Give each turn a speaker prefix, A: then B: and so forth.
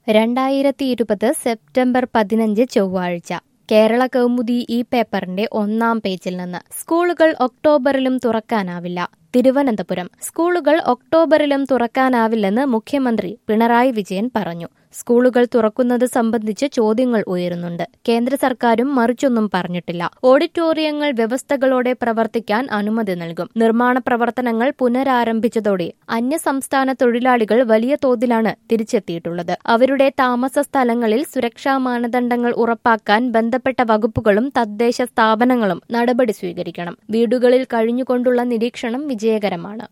A: രണ്ടായിരത്തി ഇരുപത് സെപ്റ്റംബർ പതിനഞ്ച് ചൊവ്വാഴ്ച കേരള കൗമുദി ഈ പേപ്പറിന്റെ ഒന്നാം പേജിൽ നിന്ന് സ്കൂളുകൾ ഒക്ടോബറിലും തുറക്കാനാവില്ല തിരുവനന്തപുരം സ്കൂളുകൾ ഒക്ടോബറിലും തുറക്കാനാവില്ലെന്ന് മുഖ്യമന്ത്രി പിണറായി വിജയൻ പറഞ്ഞു സ്കൂളുകൾ തുറക്കുന്നത് സംബന്ധിച്ച് ചോദ്യങ്ങൾ ഉയരുന്നുണ്ട് കേന്ദ്ര സർക്കാരും മറിച്ചൊന്നും പറഞ്ഞിട്ടില്ല ഓഡിറ്റോറിയങ്ങൾ വ്യവസ്ഥകളോടെ പ്രവർത്തിക്കാൻ അനുമതി നൽകും നിർമ്മാണ പ്രവർത്തനങ്ങൾ പുനരാരംഭിച്ചതോടെ അന്യസംസ്ഥാന തൊഴിലാളികൾ വലിയ തോതിലാണ് തിരിച്ചെത്തിയിട്ടുള്ളത് അവരുടെ താമസ സ്ഥലങ്ങളിൽ സുരക്ഷാ മാനദണ്ഡങ്ങൾ ഉറപ്പാക്കാൻ ബന്ധപ്പെട്ട വകുപ്പുകളും തദ്ദേശ സ്ഥാപനങ്ങളും നടപടി സ്വീകരിക്കണം വീടുകളിൽ കഴിഞ്ഞുകൊണ്ടുള്ള നിരീക്ഷണം വിജയകരമാണ്